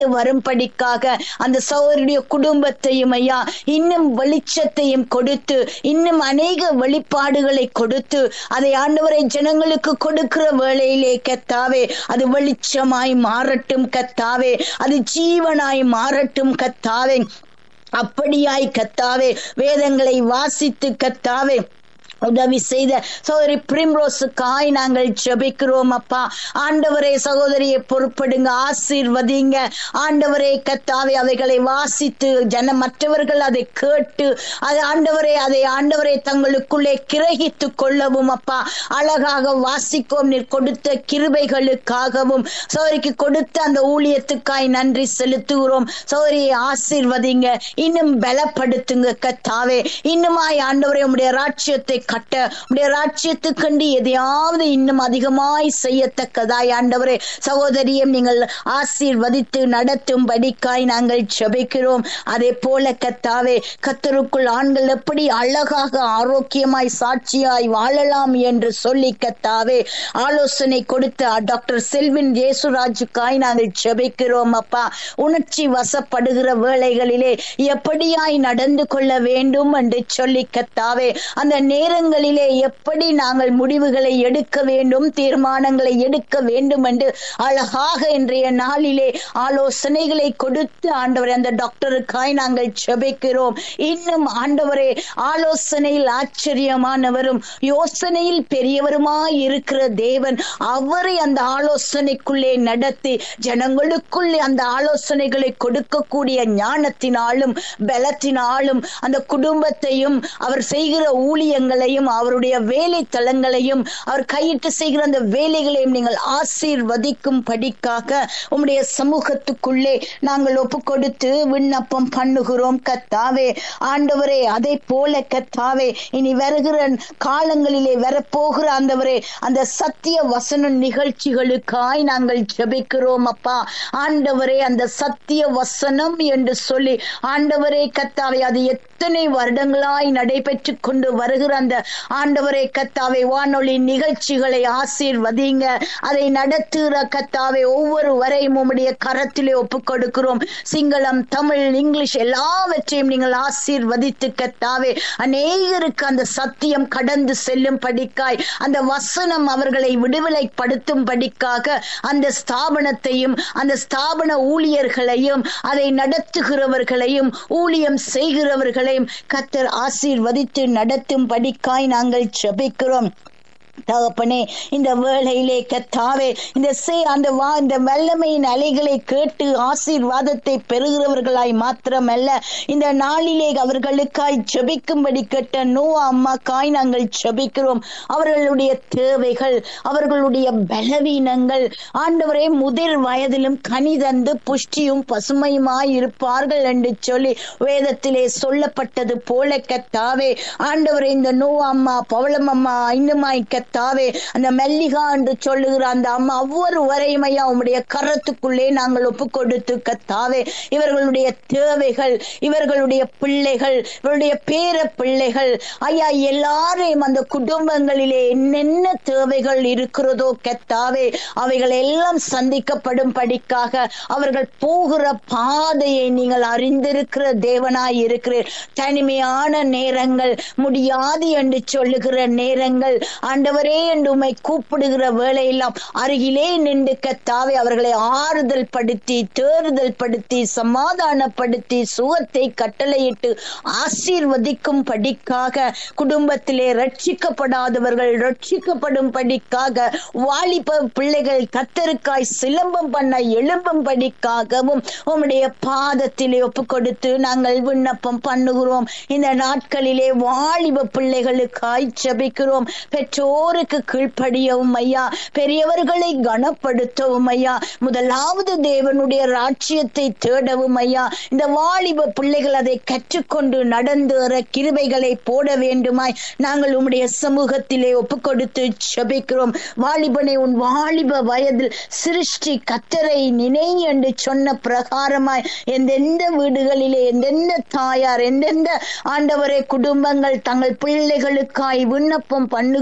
வரும்படிக்காக அந்த சகோதரியுடைய குடும்பத்தையும் ஐயா இன்னும் வெளிச்சத்தையும் கொடுத்து இன்னும் அநேக வெளிப்பாடுகளை கொடுத்து அதை ஆண்டவரை ஜனங்களுக்கு கொடுக்கிற வேளையிலே கத்தாவே அது வெளிச்சமாய் மாறட்டும் கத்தாவே அது ஜீவனாய் மாறட்டும் கத்தாவே அப்படியாய் கத்தாவே வேதங்களை வாசித்து கத்தாவே உதவி செய்த சகோதரி பிரிம்ரோஸுக்காய் நாங்கள் ஜெபிக்கிறோம் அப்பா ஆண்டவரே சகோதரியை பொறுப்படுங்க ஆசீர்வதிங்க ஆண்டவரே கத்தாவே அவைகளை வாசித்து ஜன மற்றவர்கள் அதை கேட்டு அது ஆண்டவரே அதை ஆண்டவரை தங்களுக்குள்ளே கிரகித்து கொள்ளவும் அப்பா அழகாக வாசிக்கும் நீர் கொடுத்த கிருபைகளுக்காகவும் சகோதரிக்கு கொடுத்த அந்த ஊழியத்துக்காய் நன்றி செலுத்துகிறோம் சகோதரியை ஆசீர்வதிங்க இன்னும் பலப்படுத்துங்க கத்தாவே இன்னுமாய் ஆண்டவரே உம்முடைய ராட்சியத்தை கட்ட உடைய ராட்சியத்துக்கண்டு எதையாவது இன்னும் அதிகமாய் செய்யத்தக்கதாய் ஆண்டவரே சகோதரியம் நீங்கள் ஆசீர்வதித்து நடத்தும் படிக்காய் நாங்கள் ஜெபிக்கிறோம் அதே போல கத்தாவே கத்தருக்குள் ஆண்கள் எப்படி அழகாக ஆரோக்கியமாய் சாட்சியாய் வாழலாம் என்று சொல்லி கத்தாவே ஆலோசனை கொடுத்த டாக்டர் செல்வின் ஜேசுராஜுக்காய் நாங்கள் ஜெபிக்கிறோம் அப்பா உணர்ச்சி வசப்படுகிற வேளைகளிலே எப்படியாய் நடந்து கொள்ள வேண்டும் என்று சொல்லி கத்தாவே அந்த நேரங்களிலே எப்படி நாங்கள் முடிவுகளை எடுக்க வேண்டும் தீர்மானங்களை எடுக்க வேண்டும் என்று அழகாக இன்றைய நாளிலே ஆலோசனைகளை கொடுத்து ஆண்டவரே அந்த டாக்டருக்காய் நாங்கள் செபிக்கிறோம் இன்னும் ஆண்டவரே ஆலோசனையில் ஆச்சரியமானவரும் யோசனையில் பெரியவருமாய் இருக்கிற தேவன் அவரை அந்த ஆலோசனைக்குள்ளே நடத்தி ஜனங்களுக்குள்ளே அந்த ஆலோசனைகளை கொடுக்கக்கூடிய ஞானத்தினாலும் பலத்தினாலும் அந்த குடும்பத்தையும் அவர் செய்கிற ஊழியங்களையும் அவருடைய வேலை தளங்களையும் அவர் கையிட்டு செய்கிற அந்த வேலைகளையும் நீங்கள் ஆசீர்வதிக்கும் படிக்காக உம்முடைய சமூகத்துக்குள்ளே நாங்கள் ஒப்பு கொடுத்து விண்ணப்பம் பண்ணுகிறோம் கத்தாவே ஆண்டவரே அதை போல கத்தாவே இனி வருகிற காலங்களிலே வரப்போகிற ஆண்டவரே அந்த சத்திய வசன நிகழ்ச்சிகளுக்காய் நாங்கள் ஜெபிக்கிறோம் அப்பா ஆண்டவரே அந்த சத்திய வசனம் என்று சொல்லி ஆண்டவரே கத்தாவே அது எத்தனை வருடங்களாய் நடைபெற்று கொண்டு வருகிற அந்த ஆண்டவரே கத்தாவே வானொலி நிகழ்ச்சிகளை ஆசீர்வதிங்க அதை நடத்துகிற கத்தாவே ஒவ்வொரு வரையும் உம்முடைய கரத்திலே ஒப்புக் கொடுக்கிறோம் சிங்களம் தமிழ் இங்கிலீஷ் எல்லாவற்றையும் நீங்கள் ஆசீர்வதித்து கத்தாவே அநேகருக்கு அந்த சத்தியம் கடந்து செல்லும் படிக்காய் அந்த வசனம் அவர்களை விடுதலைப்படுத்தும் படிக்காக அந்த ஸ்தாபனத்தையும் அந்த ஸ்தாபன ஊழியர்களையும் அதை நடத்துகிறவர்களையும் ஊழியம் செய்கிறவர்களையும் கத்தர் ஆசீர்வதித்து நடத்தும் படிக்காய் நாங்கள் ஜெபிக்கிறோம் தகப்பனே இந்த வேளையிலே கத்தாவே இந்த சே அந்த வா இந்த வல்லமையின் அலைகளை கேட்டு ஆசீர்வாதத்தை பெறுகிறவர்களாய் மாத்திரமல்ல இந்த நாளிலே அவர்களுக்காய் ஜெபிக்கும்படி கேட்ட நோ அம்மாக்காய் நாங்கள் ஜெபிக்கிறோம் அவர்களுடைய தேவைகள் அவர்களுடைய பலவீனங்கள் ஆண்டவரே முதிர் வயதிலும் கனி தந்து புஷ்டியும் பசுமையுமாய் இருப்பார்கள் என்று சொல்லி வேதத்திலே சொல்லப்பட்டது போல கத்தாவே ஆண்டவரே இந்த நோ அம்மா பவளம் அம்மா இன்னுமாய் கத்தாவே அந்த மெல்லிகா என்று சொல்லுகிற அந்த அம்மா ஒவ்வொரு வரையும் ஐயா உம்முடைய கரத்துக்குள்ளே நாங்கள் ஒப்பு கொடுத்து கத்தாவே இவர்களுடைய தேவைகள் இவர்களுடைய பிள்ளைகள் இவருடைய பேர பிள்ளைகள் ஐயா எல்லாரையும் அந்த குடும்பங்களிலே என்னென்ன தேவைகள் இருக்கிறதோ கத்தாவே அவைகள் எல்லாம் சந்திக்கப்படும் படிக்காக அவர்கள் போகிற பாதையை நீங்கள் அறிந்திருக்கிற தேவனாய் இருக்கிறீர் தனிமையான நேரங்கள் முடியாது என்று சொல்லுகிற நேரங்கள் ஆண்டவரே என்று உம்மை கூப்பிடுகிற வேளையெல்லாம் அருகிலே நின்று கத்தாவே அவர்களை ஆறுதல் படுத்தி தேறுதல் படுத்தி சமாதானப்படுத்தி சுகத்தை கட்டளையிட்டு ஆசீர்வதிக்கும் படிக்காக குடும்பத்திலே ரட்சிக்கப்படாதவர்கள் ரட்சிக்கப்படும் படிக்காக வாலிப பிள்ளைகள் கத்தருக்காய் சிலம்பம் பண்ண எழும்பும் படிக்காகவும் உம்முடைய பாதத்திலே ஒப்பு கொடுத்து நாங்கள் விண்ணப்பம் பண்ணுகிறோம் இந்த நாட்களிலே வாலிப பிள்ளைகளுக்காய் ஜெபிக்கிறோம் பெற்றோருக்கு கீழ்ப்படியவும் ஐயா பெரியவர்களை கனப்படுத்தவும் ஐயா முதலாவது தேவனுடைய ராட்சியத்தை தேடவும் ஐயா இந்த வாலிப பிள்ளைகள் அதை கற்றுக்கொண்டு நடந்து வர கிருபைகளை போட வேண்டுமாய் நாங்கள் உம்முடைய சமூகத்திலே ஒப்பு கொடுத்து ஜெபிக்கிறோம் வாலிபனை உன் வாலிப வயதில் சிருஷ்டி கத்தரை நினை என்று சொன்ன பிரகாரமாய் எந்தெந்த வீடுகளிலே எந்தெந்த தாயார் எந்தெந்த ஆண்டவரே குடும்பங்கள் தங்கள் பிள்ளைகளுக்காய் விண்ணப்பம் பண்ணுகிறார்கள்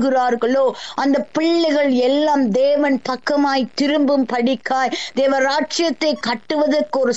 இருக்கிறார்களோ அந்த பிள்ளைகள் எல்லாம் தேவன் பக்கமாய் திரும்பும் படிக்காய் தேவ ராட்சியத்தை கட்டுவதற்கு ஒரு